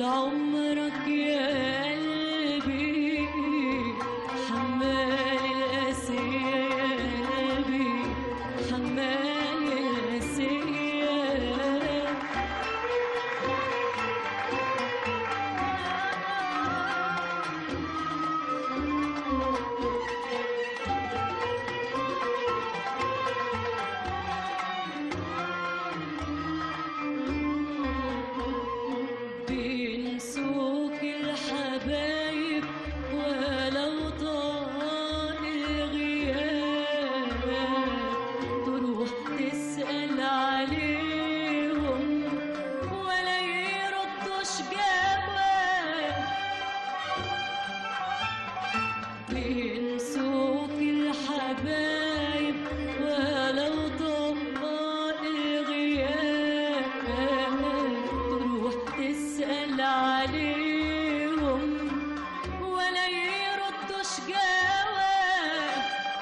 عمرك يا قلبي حمال القاسية يا قلبي حمال القاسية بينسوك الحبايب ولو طال الغياب تروح تسأل عليهم ولا يردوش جواب بينسوك الحبايب ولو طال الغياب تروح تسأل عليهم ولا يردوش جواب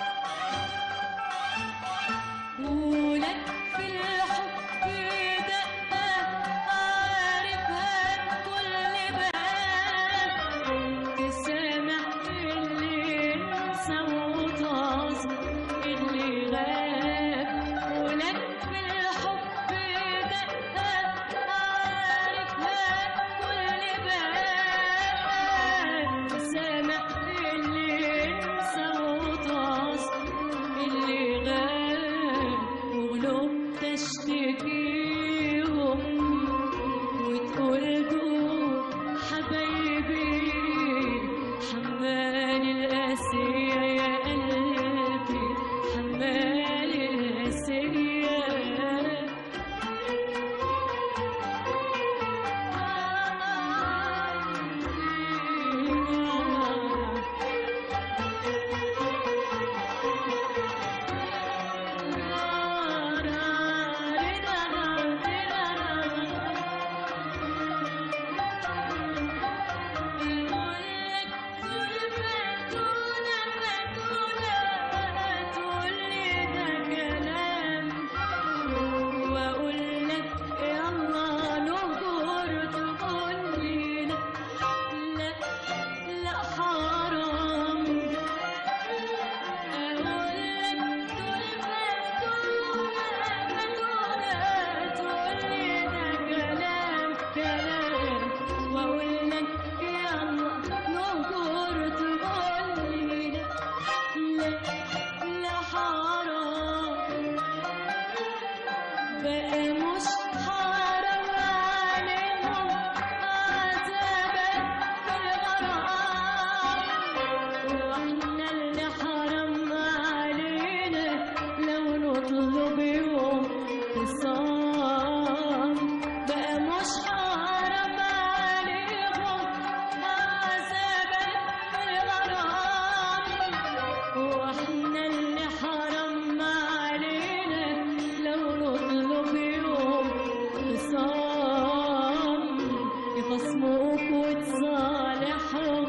ولك في الحب دقة عارفها كل باب تسامح اللي انسى وتعص اللي غاب ولك في الحب دقة عارفها كل باب تسامح اللي انسى وتعص اللي غاب وغلوب تشتكيهم وتقول دول حبايبي حمال القاسية يا قلبي حمال القاسية واقول لك يلا نهجر تقول لي لا لا لا حرام اقول لك تقول لي ده كلام كلام واقول لك يلا نهجر تقول لي لا لا لا حرام بقى مش حرام عليهم عذابك في الغرام واحنا اللي حرام علينا لو نطلب يوم خصام بقى مش حرام عليهم عذابك في الغرام واحنا اللي حرام علينا لو نطلب يوم خصام يخصموك وتصالحهم